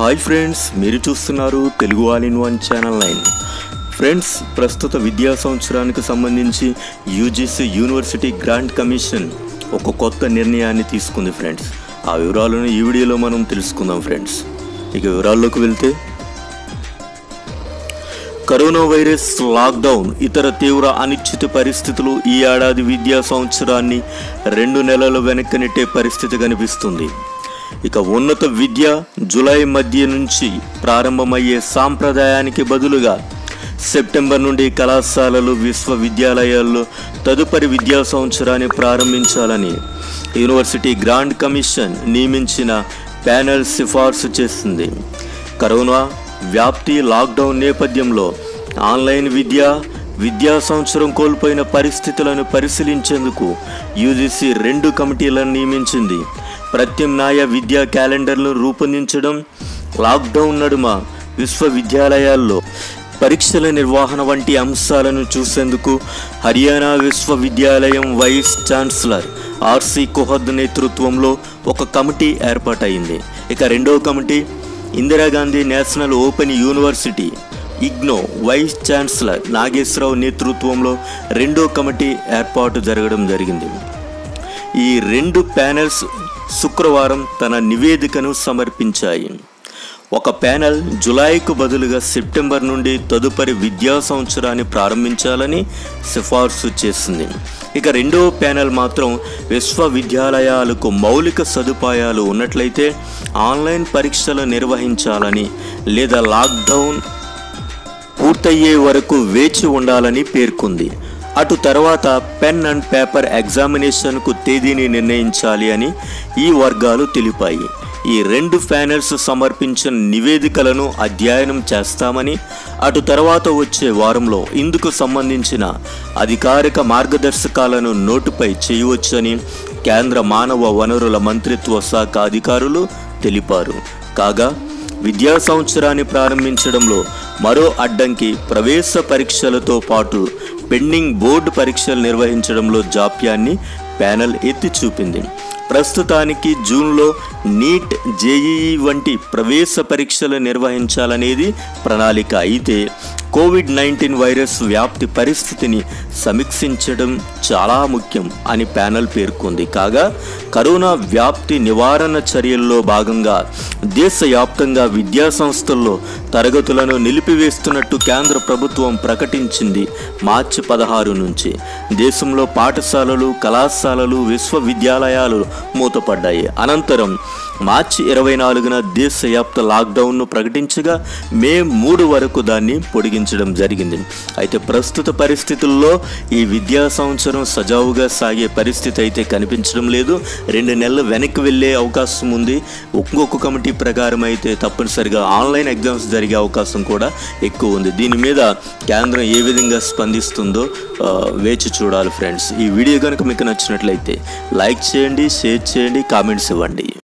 hi friends మీరు చూస్తున్నారు Telugu all in one channel nine friends ప్రస్తుత విద్యా సంవత్సరానికి సంబంధించి యూజీసీ యూనివర్సిటీ గ్రాంట్ కమిషన్ ఒక కొత్త నిర్ణయాన్ని తీసుకుంది ఫ్రెండ్స్ ఆ వివరాలను ఈ వీడియోలో మనం తెలుసుకుందాం ఫ్రెండ్స్ ఇక వివరాల్లోకి వెళ్తే కరోనా వైరస్ లాక్డౌన్ ఇతర తీవ్ర అనిశ్చిత పరిస్థితులు ఈ ఏడాది విద్యా సంవత్సరాన్ని రెండు నెలలు వెనక్కి నెట్టే పరిస్థితి కనిపిస్తుంది ఇక ఉన్నత విద్య జూలై మధ్య నుంచి ప్రారంభమయ్యే సాంప్రదాయానికి బదులుగా సెప్టెంబర్ నుండి కళాశాలలు విశ్వవిద్యాలయాల్లో తదుపరి విద్యా సంవత్సరాన్ని ప్రారంభించాలని యూనివర్సిటీ గ్రాండ్ కమిషన్ నియమించిన ప్యానెల్ సిఫార్సు చేసింది కరోనా వ్యాప్తి లాక్డౌన్ నేపథ్యంలో ఆన్లైన్ విద్య విద్యా సంవత్సరం కోల్పోయిన పరిస్థితులను పరిశీలించేందుకు యూజీసీ రెండు కమిటీలను నియమించింది ప్రత్యామ్నాయ విద్యా క్యాలెండర్ను రూపొందించడం లాక్డౌన్ నడుమ విశ్వవిద్యాలయాల్లో పరీక్షల నిర్వహణ వంటి అంశాలను చూసేందుకు హర్యానా విశ్వవిద్యాలయం వైస్ ఛాన్సలర్ ఆర్సి కుహద్ నేతృత్వంలో ఒక కమిటీ ఏర్పాటైంది ఇక రెండో committee Indira Gandhi national open university IGNOU vice chancellor Nageswara Rao నేతృత్వంలో రెండో కమిటీ ఏర్పాటు జరగడం జరిగింది ఈ రెండు ప్యానెల్స్ శుక్రవారం తన నివేదికను సమర్పించాయి ఒక ప్యానెల్ జులైకు బదులుగా సెప్టెంబర్ నుండి తదుపరి విద్యా సంవత్సరాన్ని ప్రారంభించాలని సిఫార్సు చేసింది ఇక రెండవ ప్యానెల్ మాత్రం విశ్వవిద్యాలయాలకు మౌలిక సదుపాయాలు ఉన్నట్లయితే ఆన్లైన్ పరీక్షలు నిర్వహించాలని లేదా లాక్డౌన్ పూర్తయ్యే వరకు వేచి ఉండాలని పేర్కొంది అటు తర్వాత పెన్ అండ్ పేపర్ ఎగ్జామినేషన్కు తేదీని నిర్ణయించాలి అని ఈ వర్గాలు తెలిపాయి ఈ రెండు ప్యానెల్స్ సమర్పించిన నివేదికలను అధ్యయనం చేస్తామని అటు తర్వాత వచ్చే వారంలో ఇందుకు సంబంధించిన అధికారిక మార్గదర్శకాలను నోటుపై చేయవచ్చని కేంద్ర మానవ వనరుల మంత్రిత్వ శాఖ అధికారులు తెలిపారు కాగా విద్యా సంవత్సరాన్ని ప్రారంభించడంలో మరో అడ్డంకి ప్రవేశ పరీక్షలతో పాటు పెండింగ్ బోర్డు పరీక్షలు నిర్వహించడంలో జాప్యాన్ని ప్యానెల్ ఎత్తి చూపింది ప్రస్తుతానికి జూన్లో నీట్ జేఈఈ వంటి ప్రవేశ పరీక్షలు నిర్వహించాలనేది ప్రణాళిక అయితే కోవిడ్ నైన్టీన్ వైరస్ వ్యాప్తి పరిస్థితిని సమీక్షించడం చాలా ముఖ్యం అని ప్యానెల్ పేర్కొంది కాగా కరోనా వ్యాప్తి నివారణ చర్యల్లో భాగంగా దేశవ్యాప్తంగా విద్యా సంస్థల్లో తరగతులను నిలిపివేస్తున్నట్టు కేంద్ర ప్రభుత్వం ప్రకటించింది మార్చి పదహారు నుంచి దేశంలో పాఠశాలలు కళాశాలలు విశ్వవిద్యాలయాలు మూతపడ్డాయి అనంతరం మార్చి ఇరవై నాలుగున దేశవ్యాప్త లాక్డౌన్ను ప్రకటించగా మే మూడు వరకు దాన్ని పొడిగించడం జరిగింది అయితే ప్రస్తుత పరిస్థితుల్లో ఈ విద్యా సంవత్సరం సజావుగా సాగే పరిస్థితి అయితే కనిపించడం లేదు రెండు నెలలు వెనక్కి వెళ్ళే అవకాశం ఉంది ఇంకొక కమిటీ ప్రకారం అయితే తప్పనిసరిగా ఆన్లైన్ ఎగ్జామ్స్ జరిగే అవకాశం కూడా ఎక్కువ ఉంది దీని మీద కేంద్రం ఏ విధంగా స్పందిస్తుందో ఆ, వేచి చూడాలి ఫ్రెండ్స్ ఈ వీడియో కనుక మీకు నచ్చినట్లయితే లైక్ చేయండి షేర్ చేయండి కామెంట్స్ ఇవ్వండి